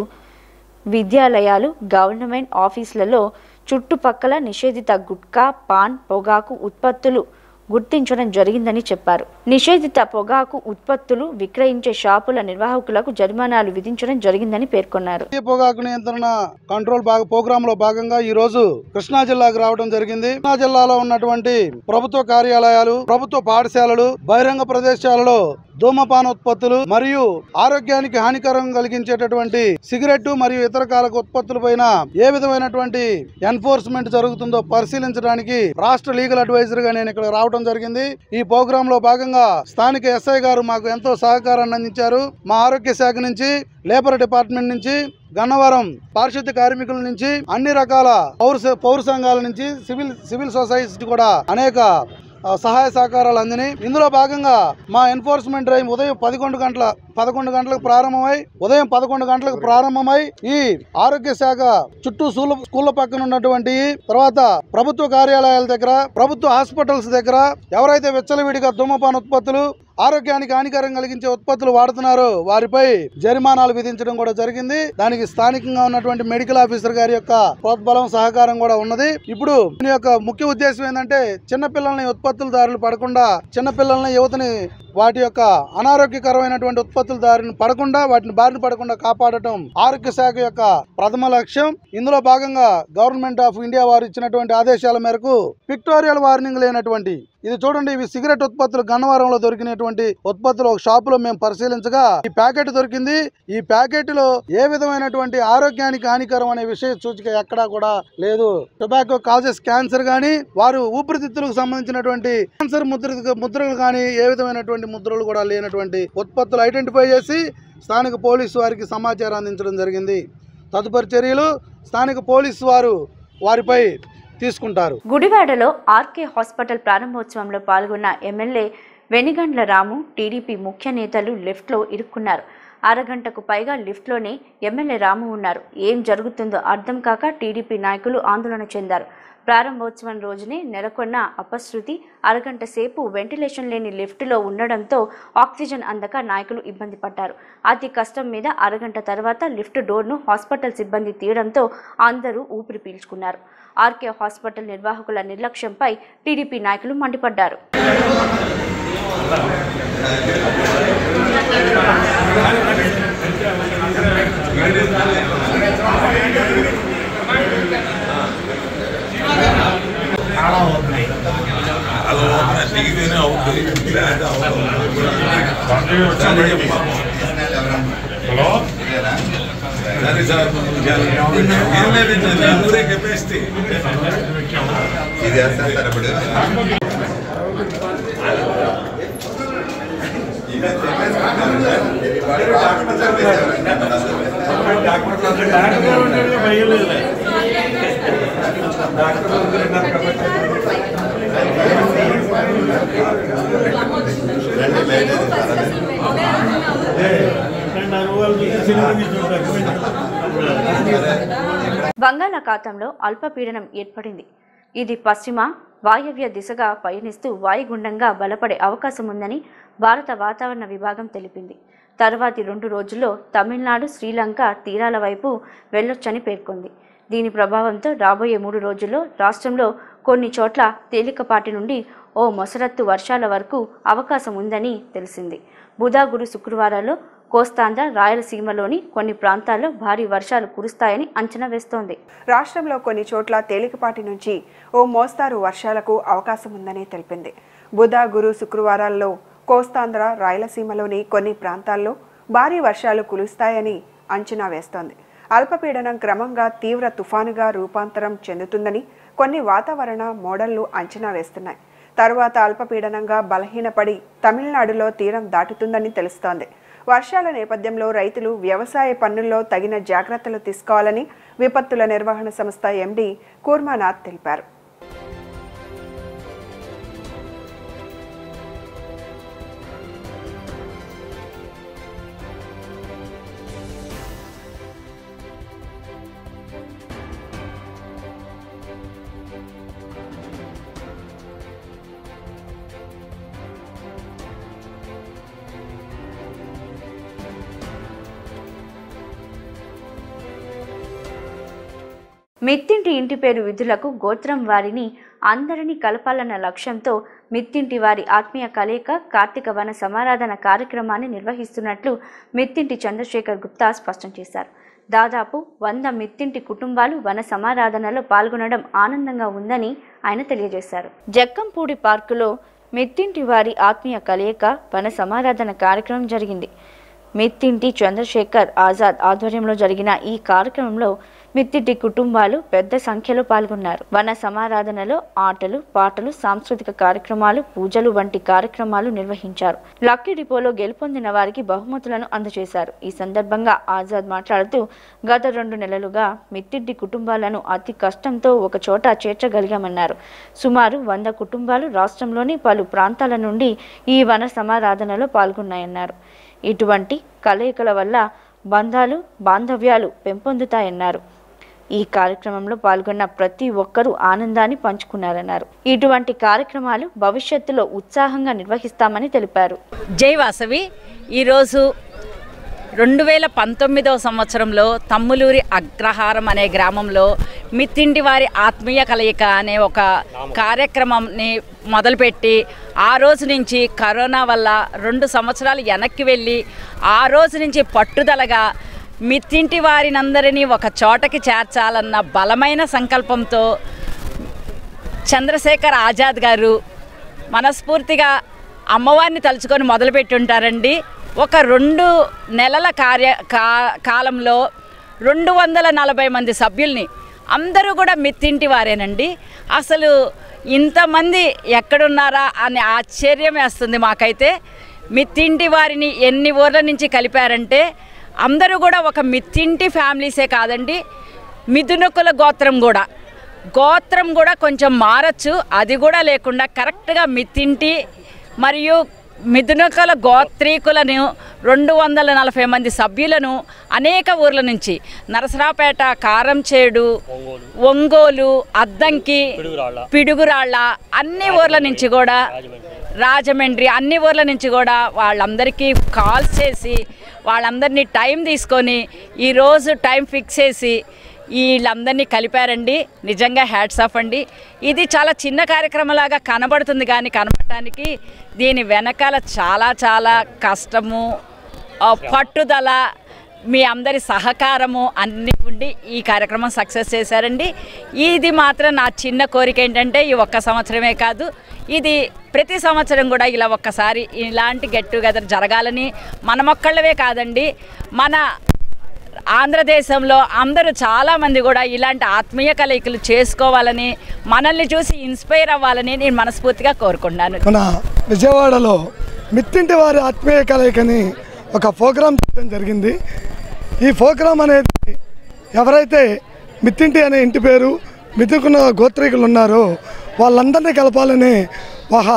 విద్యాలయాలు గవర్నమెంట్ ఆఫీసులలో చుట్టుపక్కల నిషేధిత గుట్కా పాన్ పొగాకు ఉత్పత్తులు గుర్తించడం జరిగిందని చెప్పారు నిషేధిత పొగాకు ఉత్పత్తులు విక్రయించే షాపుల నిర్వాహకులకు జరిమానాలు విధించడం జరిగిందని పేర్కొన్నారు ఈ పొగాకు నియంత్రణ కంట్రోల్ భాగ ప్రోగ్రామ్ లో భాగంగా ఈ రోజు కృష్ణా జిల్లాకు రావడం జరిగింది కృష్ణా జిల్లాలో ఉన్నటువంటి ప్రభుత్వ కార్యాలయాలు ప్రభుత్వ పాఠశాలలు బహిరంగ ప్రదేశాలలో ధూమపాన ఉత్పత్తులు మరియు ఆరోగ్యానికి హానికరం కలిగించేటటువంటి సిగరెట్ మరియు ఇతర కాలక ఉత్పత్తుల పైన ఏ విధమైనటువంటి ఎన్ఫోర్స్మెంట్ జరుగుతుందో పరిశీలించడానికి రాష్ట్ర లీగల్ అడ్వైజర్ గా నేను ఇక్కడ రావడం చేసుకోవడం జరిగింది ఈ ప్రోగ్రామ్ లో భాగంగా స్థానిక ఎస్ఐ గారు మాకు ఎంతో సహకారాన్ని అందించారు మా ఆరోగ్య శాఖ నుంచి లేబర్ డిపార్ట్మెంట్ నుంచి గన్నవరం పారిశుద్ధ్య కార్మికుల నుంచి అన్ని రకాల పౌర స- పౌర సంఘాల నుంచి సివిల్ సివిల్ సొసైటీ కూడా అనేక ఆ, సహాయ సహకారాలు అందినాయి ఇందులో భాగంగా మా ఎన్ఫోర్స్మెంట్ డ్రైవ్ ఉదయం పదకొండు గంటల పదకొండు గంటలకు ప్రారంభమై ఉదయం పదకొండు గంటలకు ప్రారంభమై ఈ ఆరోగ్య శాఖ చుట్టూ స్కూల్ స్కూళ్ళ పక్కన ఉన్నటువంటి తర్వాత ప్రభుత్వ కార్యాలయాల దగ్గర ప్రభుత్వ హాస్పిటల్స్ దగ్గర ఎవరైతే విచ్చలవిడిగా ధూమపాన ఉత్పత్తులు ఆరోగ్యానికి హానికరం కలిగించే ఉత్పత్తులు వాడుతున్నారో వారిపై జరిమానాలు విధించడం కూడా జరిగింది దానికి స్థానికంగా ఉన్నటువంటి మెడికల్ ఆఫీసర్ గారి యొక్క ప్రోద్బలం సహకారం కూడా ఉన్నది ఇప్పుడు దీని యొక్క ముఖ్య ఉద్దేశం ఏంటంటే చిన్నపిల్లల్ని ఉత్పత్తుల దారులు పడకుండా చిన్నపిల్లల్ని యువతని వాటి యొక్క అనారోగ్యకరమైనటువంటి ఉత్పత్తుల దారిని పడకుండా వాటిని బారిన పడకుండా కాపాడటం ఆరోగ్య శాఖ యొక్క ప్రథమ లక్ష్యం ఇందులో భాగంగా గవర్నమెంట్ ఆఫ్ ఇండియా వారు ఇచ్చినటువంటి ఆదేశాల మేరకు పిక్టోరియల్ వార్నింగ్ లేనటువంటి ఇది చూడండి ఇవి సిగరెట్ ఉత్పత్తులు గన్నవరంలో దొరికినటువంటి ఉత్పత్తులు ఒక షాపులో మేము పరిశీలించగా ఈ ప్యాకెట్ దొరికింది ఈ ప్యాకెట్ లో ఏ విధమైనటువంటి ఆరోగ్యానికి హానికరం అనే విషయ సూచిక ఎక్కడా కూడా లేదు టొబాకో కాజెస్ క్యాన్సర్ గానీ వారు ఊపిరితిత్తులకు సంబంధించినటువంటి క్యాన్సర్ ముద్ర ముద్రలు కానీ ఏ విధమైనటువంటి ముద్రలు కూడా లేనటువంటి ఉత్పత్తులు ఐడెంటిఫై చేసి స్థానిక పోలీసు వారికి సమాచారం అందించడం జరిగింది తదుపరి చర్యలు స్థానిక పోలీసు వారు వారిపై తీసుకుంటారు గుడివాడలో ఆర్కే హాస్పిటల్ ప్రారంభోత్సవంలో పాల్గొన్న ఎమ్మెల్యే వెనిగండ్ల రాము టీడీపీ ముఖ్య నేతలు లిఫ్ట్లో ఇరుక్కున్నారు అరగంటకు పైగా లిఫ్ట్లోనే ఎమ్మెల్యే రాము ఉన్నారు ఏం జరుగుతుందో అర్థం కాక టీడీపీ నాయకులు ఆందోళన చెందారు ప్రారంభోత్సవం రోజునే నెలకొన్న అపశృతి అరగంట సేపు వెంటిలేషన్ లేని లిఫ్టులో ఉండడంతో ఆక్సిజన్ అందక నాయకులు ఇబ్బంది పడ్డారు అతి కష్టం మీద అరగంట తర్వాత లిఫ్ట్ డోర్ను హాస్పిటల్ సిబ్బంది తీయడంతో అందరూ ఊపిరి పీల్చుకున్నారు ఆర్కే హాస్పిటల్ నిర్వాహకుల నిర్లక్ష్యంపై టీడీపీ నాయకులు మండిపడ్డారు ఇది వేస్తారు సార్ ఇప్పుడు బంగాళాఖాతంలో అల్పపీడనం ఏర్పడింది ఇది పశ్చిమ వాయవ్య దిశగా పయనిస్తూ వాయుగుండంగా బలపడే అవకాశం ఉందని భారత వాతావరణ విభాగం తెలిపింది తర్వాతి రెండు రోజుల్లో తమిళనాడు శ్రీలంక తీరాల వైపు వెళ్ళొచ్చని పేర్కొంది దీని ప్రభావంతో రాబోయే మూడు రోజుల్లో రాష్ట్రంలో కొన్ని చోట్ల తేలికపాటి నుండి ఓ మొసరత్తు వర్షాల వరకు అవకాశం ఉందని తెలిసింది బుధ గురు శుక్రవారాల్లో కోస్తాంధ్ర రాయలసీమలోని కొన్ని ప్రాంతాల్లో భారీ వర్షాలు కురుస్తాయని అంచనా వేస్తోంది రాష్ట్రంలో కొన్ని చోట్ల తేలికపాటి నుంచి ఓ మోస్తారు వర్షాలకు అవకాశం ఉందని తెలిపింది బుధ గురు శుక్రవారాల్లో కోస్తాంధ్ర రాయలసీమలోని కొన్ని ప్రాంతాల్లో భారీ వర్షాలు కురుస్తాయని అంచనా వేస్తోంది అల్పపీడనం క్రమంగా తీవ్ర తుఫానుగా రూపాంతరం చెందుతుందని కొన్ని వాతావరణ మోడళ్లు అంచనా వేస్తున్నాయి తరువాత అల్పపీడనంగా బలహీనపడి తమిళనాడులో తీరం దాటుతుందని తెలుస్తోంది వర్షాల నేపథ్యంలో రైతులు వ్యవసాయ పన్నుల్లో తగిన జాగ్రత్తలు తీసుకోవాలని విపత్తుల నిర్వహణ సంస్థ ఎండీ కూర్మానాథ్ తెలిపారు మిత్తింటి ఇంటి పేరు విధులకు గోత్రం వారిని అందరినీ కలపాలన్న లక్ష్యంతో మిత్తింటి వారి ఆత్మీయ కలయిక కార్తీక వన సమారాధన కార్యక్రమాన్ని నిర్వహిస్తున్నట్లు మిత్తింటి చంద్రశేఖర్ గుప్తా స్పష్టం చేశారు దాదాపు వంద మిత్తింటి కుటుంబాలు వన సమారాధనలో పాల్గొనడం ఆనందంగా ఉందని ఆయన తెలియజేశారు జక్కంపూడి పార్కులో మిత్తింటి వారి ఆత్మీయ కలయిక వన సమారాధన కార్యక్రమం జరిగింది మిత్తింటి చంద్రశేఖర్ ఆజాద్ ఆధ్వర్యంలో జరిగిన ఈ కార్యక్రమంలో మిత్తిటి కుటుంబాలు పెద్ద సంఖ్యలో పాల్గొన్నారు వన సమారాధనలో ఆటలు పాటలు సాంస్కృతిక కార్యక్రమాలు పూజలు వంటి కార్యక్రమాలు నిర్వహించారు లక్కీ డిపోలో గెలుపొందిన వారికి బహుమతులను అందజేశారు ఈ సందర్భంగా ఆజాద్ మాట్లాడుతూ గత రెండు నెలలుగా మిత్తిడ్డి కుటుంబాలను అతి కష్టంతో ఒక చోట చేర్చగలిగామన్నారు సుమారు వంద కుటుంబాలు రాష్ట్రంలోని పలు ప్రాంతాల నుండి ఈ వన సమారాధనలో పాల్గొన్నాయన్నారు ఇటువంటి కలయికల వల్ల బంధాలు బాంధవ్యాలు పెంపొందుతాయన్నారు ఈ కార్యక్రమంలో పాల్గొన్న ప్రతి ఒక్కరూ ఆనందాన్ని పంచుకున్నారన్నారు ఇటువంటి కార్యక్రమాలు భవిష్యత్తులో ఉత్సాహంగా నిర్వహిస్తామని తెలిపారు జై వాసవి ఈరోజు రెండు వేల పంతొమ్మిదవ సంవత్సరంలో తమ్ములూరి అగ్రహారం అనే గ్రామంలో మిత్తింటి వారి ఆత్మీయ కలయిక అనే ఒక కార్యక్రమంని మొదలుపెట్టి ఆ రోజు నుంచి కరోనా వల్ల రెండు సంవత్సరాలు వెనక్కి వెళ్ళి ఆ రోజు నుంచి పట్టుదలగా మిత్తింటి వారినందరినీ ఒక చోటకి చేర్చాలన్న బలమైన సంకల్పంతో చంద్రశేఖర్ ఆజాద్ గారు మనస్ఫూర్తిగా అమ్మవారిని తలుచుకొని మొదలుపెట్టి ఉంటారండి ఒక రెండు నెలల కార్య కా కాలంలో రెండు వందల నలభై మంది సభ్యుల్ని అందరూ కూడా మిత్తింటి వారేనండి అసలు ఇంతమంది ఎక్కడున్నారా అనే ఆశ్చర్యం వేస్తుంది మాకైతే మిత్తింటి వారిని ఎన్ని ఊర్ల నుంచి కలిపారంటే అందరూ కూడా ఒక మిత్తింటి ఫ్యామిలీసే కాదండి మిథునకుల గోత్రం కూడా గోత్రం కూడా కొంచెం మారచ్చు అది కూడా లేకుండా కరెక్ట్గా మిత్తింటి మరియు మిథునకుల గోత్రీకులను రెండు వందల నలభై మంది సభ్యులను అనేక ఊర్ల నుంచి నరసరాపేట కారంచేడు ఒంగోలు అద్దంకి పిడుగురాళ్ళ అన్ని ఊర్ల నుంచి కూడా రాజమండ్రి అన్ని ఊర్ల నుంచి కూడా వాళ్ళందరికీ కాల్స్ చేసి వాళ్ళందరినీ టైం తీసుకొని ఈరోజు టైం ఫిక్స్ చేసి వీళ్ళందరినీ కలిపారండి నిజంగా హ్యాట్స్ ఆఫ్ అండి ఇది చాలా చిన్న కార్యక్రమంలాగా కనబడుతుంది కానీ కనబడటానికి దీని వెనకాల చాలా చాలా కష్టము ఆ, పట్టుదల మీ అందరి సహకారము అన్నీ ఉండి ఈ కార్యక్రమం సక్సెస్ చేశారండి ఇది మాత్రం నా చిన్న కోరిక ఏంటంటే ఈ ఒక్క సంవత్సరమే కాదు ఇది ప్రతి సంవత్సరం కూడా ఇలా ఒక్కసారి ఇలాంటి గెట్ టుగెదర్ జరగాలని మనమొక్కళ్ళవే కాదండి మన ఆంధ్రదేశంలో అందరూ చాలామంది కూడా ఇలాంటి ఆత్మీయ కలయికలు చేసుకోవాలని మనల్ని చూసి ఇన్స్పైర్ అవ్వాలని నేను మనస్ఫూర్తిగా కోరుకుంటున్నాను మన విజయవాడలో మిత్తింటి వారి ఆత్మీయ కలయికని ఒక ప్రోగ్రాం చేయడం జరిగింది ఈ ప్రోగ్రాం అనేది ఎవరైతే మిత్తింటి అనే ఇంటి పేరు మితుకున్న గోత్రికులు ఉన్నారో వాళ్ళందరినీ కలపాలని మహా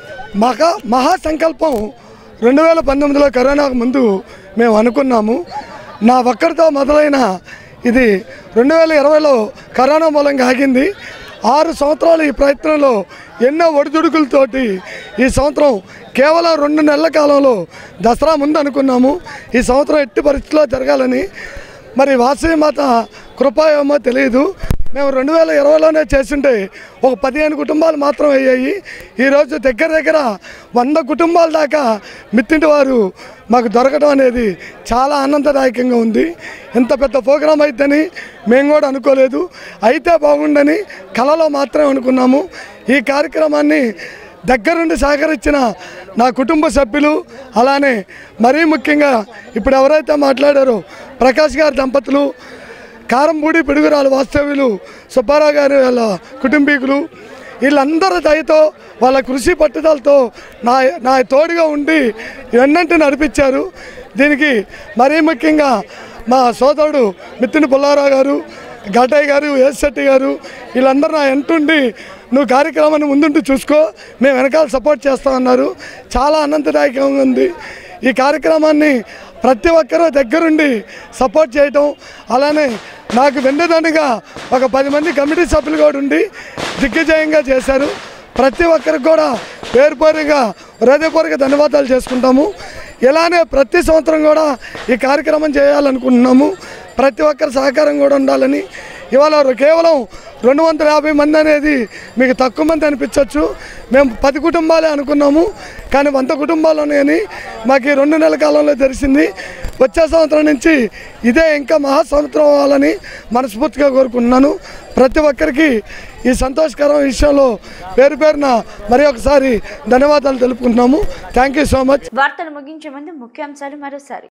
మహా మహాసంకల్పం రెండు వేల పంతొమ్మిదిలో కరోనాకు ముందు మేము అనుకున్నాము నా ఒక్కడితో మొదలైన ఇది రెండు వేల ఇరవైలో కరోనా మూలంగా ఆగింది ఆరు సంవత్సరాలు ఈ ప్రయత్నంలో ఎన్నో ఒడిదుడుకులతోటి ఈ సంవత్సరం కేవలం రెండు నెలల కాలంలో దసరా ముందు అనుకున్నాము ఈ సంవత్సరం ఎట్టి పరిస్థితిలో జరగాలని మరి వాసవి మాత కృప ఏమో తెలియదు మేము రెండు వేల ఇరవైలోనే చేస్తుంటే ఒక పదిహేను కుటుంబాలు మాత్రం అయ్యాయి ఈరోజు దగ్గర దగ్గర వంద కుటుంబాల దాకా మిత్తింటి వారు మాకు దొరకడం అనేది చాలా ఆనందదాయకంగా ఉంది ఇంత పెద్ద ప్రోగ్రాం అయితేని మేము కూడా అనుకోలేదు అయితే బాగుండని కళలో మాత్రమే అనుకున్నాము ఈ కార్యక్రమాన్ని దగ్గరుండి సహకరించిన నా కుటుంబ సభ్యులు అలానే మరీ ముఖ్యంగా ఇప్పుడు ఎవరైతే మాట్లాడారో ప్రకాష్ గారి దంపతులు కారంపూడి పిడుగురాలు వాస్తవ్యులు సుబ్బారావు గారి వాళ్ళ కుటుంబీకులు వీళ్ళందరి దయతో వాళ్ళ కృషి పట్టుదలతో నా నా తోడుగా ఉండి ఇవన్నింటి నడిపించారు దీనికి మరీ ముఖ్యంగా మా సోదరుడు మిత్రుని పుల్లారావు గారు ఘటయ్య గారు ఎస్ శెట్టి గారు వీళ్ళందరూ నా ఎంటుండి నువ్వు కార్యక్రమాన్ని ముందుంటూ చూసుకో మేము వెనకాల సపోర్ట్ చేస్తామన్నారు చాలా ఆనందదాయకంగా ఉంది ఈ కార్యక్రమాన్ని ప్రతి ఒక్కరూ దగ్గరుండి సపోర్ట్ చేయటం అలానే నాకు వెన్నుదన్నుగా ఒక పది మంది కమిటీ సభ్యులు కూడా ఉండి దిగ్విజయంగా చేశారు ప్రతి ఒక్కరికి కూడా పేరు పేరుగా హృదయపూర్వక ధన్యవాదాలు చేసుకుంటాము ఇలానే ప్రతి సంవత్సరం కూడా ఈ కార్యక్రమం చేయాలనుకుంటున్నాము ప్రతి ఒక్కరి సహకారం కూడా ఉండాలని ఇవాళ కేవలం రెండు వందల యాభై మంది అనేది మీకు తక్కువ మంది అనిపించవచ్చు మేము పది కుటుంబాలే అనుకున్నాము కానీ వంద కుటుంబాలు ఉన్నాయని మాకు ఈ రెండు నెలల కాలంలో తెలిసింది వచ్చే సంవత్సరం నుంచి ఇదే ఇంకా మహా సంవత్సరం అవ్వాలని మనస్ఫూర్తిగా కోరుకుంటున్నాను ప్రతి ఒక్కరికి ఈ సంతోషకరమైన విషయంలో పేరు పేరున మరి ఒకసారి ధన్యవాదాలు తెలుపుకుంటున్నాము థ్యాంక్ యూ సో మచ్ వార్తలు ముగించే ముందు ముఖ్యాంశాలు మరోసారి